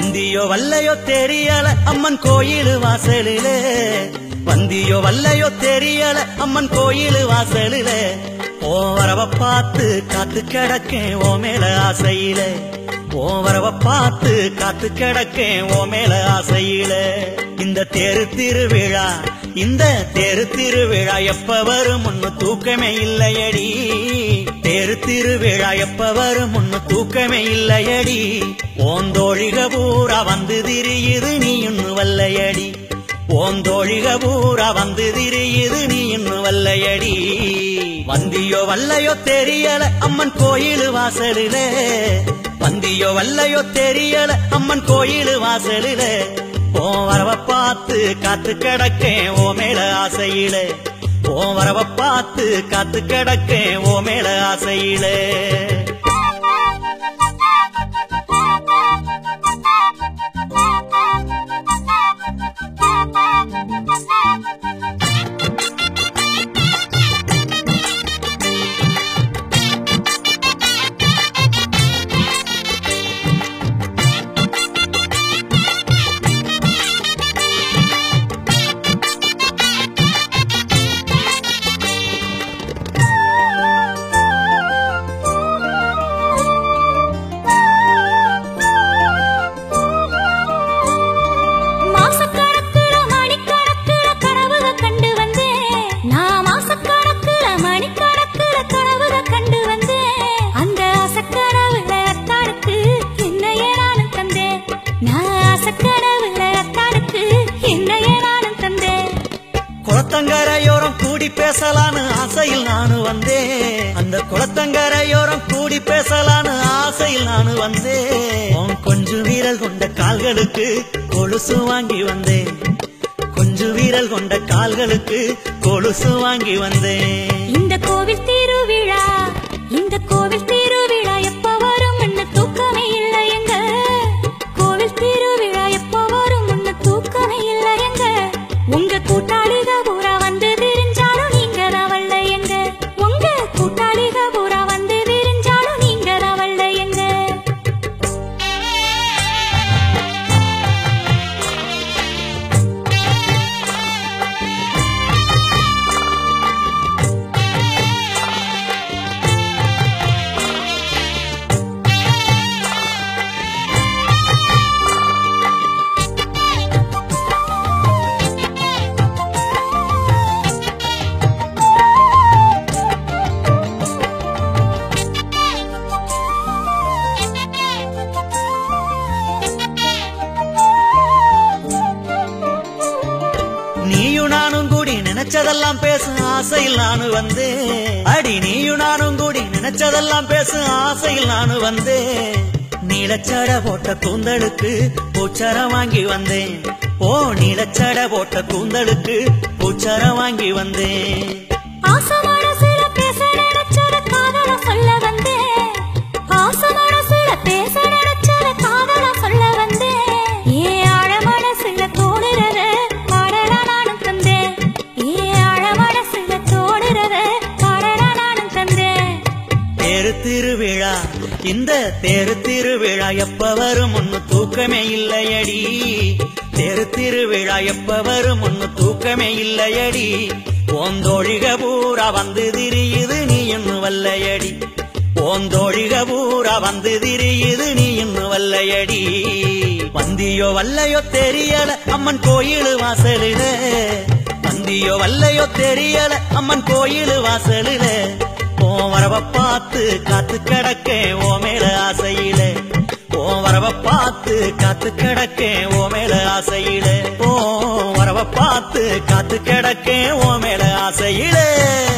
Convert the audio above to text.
வந்தியோ வல்லையோ தெரியல அம்மன் கோயில் வாசலிலே வந்தியோ வல்லையோ தெரியல அம்மன் கோயில் வாசலிலே ஓ வரவ பார்த்து காத்து கிடக்கேன் ஓ மேல ஆசையில ஓ வரவ பார்த்து காத்து கிடக்கேன் ஓ மேல ஆசையில இந்த தெரு திருவிழா இந்த தெரு திருவிழா எப்ப வரும் முன்னு தூக்கமே இல்லையடி தெரு திருவிழா எப்ப வரும் முன்னு தூக்கமே இல்லையடி ஓந்தோழிக பூரா வந்து திரியுது நீ இன்னும் வல்லையடி ஓந்தோழிக பூரா வந்து திரியுது நீ இன்னும் வல்லையடி வந்தியோ வல்லையோ தெரியல அம்மன் கோயில் வாசலிலே வந்தியோ வல்லையோ தெரியல அம்மன் கோயில் வாசலிலே ஓ வரவ பார்த்து காத்து கிடக்கேன் ஓ மேல ஆசையிலே ஓ வரவ பார்த்து காத்து கிடக்கேன் ஓ மேல ஆசையிலே மாசக்கணக்குல மணிக்கணக்குல கனவுக கண்டு வந்தேன் நான் மாசக்கணக்குல மணிக்கணக்குல கனவுக கண்டு வந்தேன் அந்த ஆசக்கனவுல அத்தானுக்கு என்னையே நானும் தந்தேன் நான் ஆசக்கனவுல அத்தானுக்கு என்னையே நானும் தந்தேன் குளத்தங்கரையோரம் கூடி பேசலான்னு ஆசையில் நானு வந்தேன் அந்த குளத்தங்கரையோரம் கூடி பேசலான்னு ஆசையில் நானு வந்தேன் உன் கொஞ்சு வீரல் கொண்ட கால்களுக்கு கொலுசு வாங்கி வந்தேன் கொஞ்சு வீரல் கொண்ட கால்களுக்கு கொலுசு வாங்கி வந்தேன் இந்த கோவில் திருவிழா இந்த கோவில் திருவிழா எப்ப வரும் முன்ன தூக்கமே இல்லை எங்க கோவில் திருவிழா எப்ப வரும் முன்ன தூக்கமே இல்லை எங்க உங்க கூட்டாளிக பூரா வந்து தெரிஞ்சாலும் நீங்க ரவல்ல எங்க உங்க கூட்டாளிக பூரா வந்து தெரிஞ்சாலும் நீங்க ரவல்ல எங்க நீயும் நானும் கூடி நினைச்சதெல்லாம் பேசும் ஆசையில் நானு வந்தேன் அடி நீயும் நானும் கூடி நினைச்சதெல்லாம் பேசும் ஆசையில் நானு வந்தேன் நீலச்சட போட்ட கூந்தலுக்கு பூச்சரம் வாங்கி வந்தேன் ஓ நீலச்சட போட்ட கூந்தலுக்கு பூச்சரம் வாங்கி வந்தேன் ஆசமான சில பேச நினைச்சத காதல சொல்ல வந்தேன் ஆசமான சில பேச நினைச்சத காதல சொல்ல வந்தேன் ஏ ஆழமான சில தோடுறத பாடலா நானும் தந்தேன் ஏ ஆழமான சில தோடுறத பாடலா நானும் தந்தேன் தேரு திருவிழா இந்த தேரு திருவிழா எப்ப வரும் ஒன்னு தூக்கமே இல்லையடி தேரு திருவிழா எப்ப வரும் ஒன்னு தூக்கமே இல்லையடி ஓந்தோழிக பூரா வந்து திரியுது நீ இன்னும் வல்லையடி ஓந்தோழிக பூரா வந்து திரியுது நீ இன்னும் வல்லையடி வந்தியோ வல்லையோ தெரியல அம்மன் கோயில் வாசலில வந்தியோ வல்லையோ தெரியல அம்மன் கோயில் வாசலில ஓ வரவ பார்த்து காத்து கிடக்கேன் ஓ மேல ஆசையில ஓ வரவ பார்த்து காத்து கிடக்கேன் ஓ மேல ஆசையில ஓ வரவ பார்த்து காத்து கிடக்கேன் ஓ மேல ஆசையிலே